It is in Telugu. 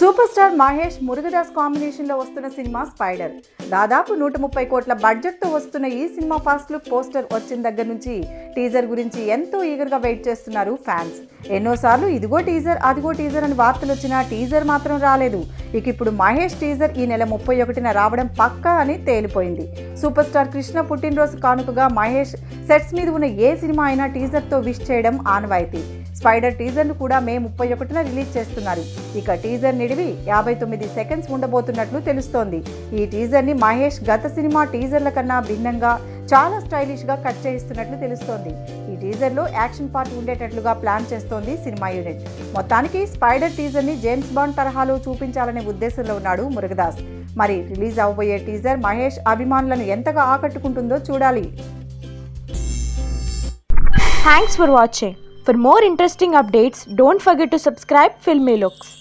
సూపర్ స్టార్ మహేష్ మురుగదాస్ కాంబినేషన్లో వస్తున్న సినిమా స్పైడర్ దాదాపు నూట ముప్పై కోట్ల బడ్జెట్తో వస్తున్న ఈ సినిమా ఫస్ట్ లుక్ పోస్టర్ వచ్చిన దగ్గర నుంచి టీజర్ గురించి ఎంతో ఈగర్గా వెయిట్ చేస్తున్నారు ఫ్యాన్స్ ఎన్నోసార్లు ఇదిగో టీజర్ అదిగో టీజర్ అని వార్తలు వచ్చినా టీజర్ మాత్రం రాలేదు ఇక ఇప్పుడు మహేష్ టీజర్ ఈ నెల ముప్పై ఒకటిన రావడం పక్కా అని తేలిపోయింది సూపర్ స్టార్ కృష్ణ పుట్టినరోజు కానుకగా మహేష్ సెట్స్ మీద ఉన్న ఏ సినిమా అయినా టీజర్తో విష్ చేయడం ఆనవాయితీ స్పైడర్ టీజర్ను కూడా మే ముప్పై ఒకటిన రిలీజ్ చేస్తున్నారు ఇక టీజర్ నిడివి యాభై తొమ్మిది సెకండ్స్ ఉండబోతున్నట్లు తెలుస్తోంది ఈ టీజర్ని మహేష్ గత సినిమా టీజర్ల కన్నా భిన్నంగా చాలా స్టైలిష్గా కట్ చేయిస్తున్నట్లు తెలుస్తోంది ఈ టీజర్లో యాక్షన్ పార్ట్ ఉండేటట్లుగా ప్లాన్ చేస్తోంది సినిమా యూనిట్ మొత్తానికి స్పైడర్ టీజర్ని జేమ్స్ బాండ్ తరహాలో చూపించాలనే ఉద్దేశంలో ఉన్నాడు మురుగదాస్ మరి రిలీజ్ అవబోయే టీజర్ మహేష్ అభిమానులను ఎంతగా ఆకట్టుకుంటుందో చూడాలి Thanks for watching. For more interesting updates, don't forget to subscribe Filmy Looks.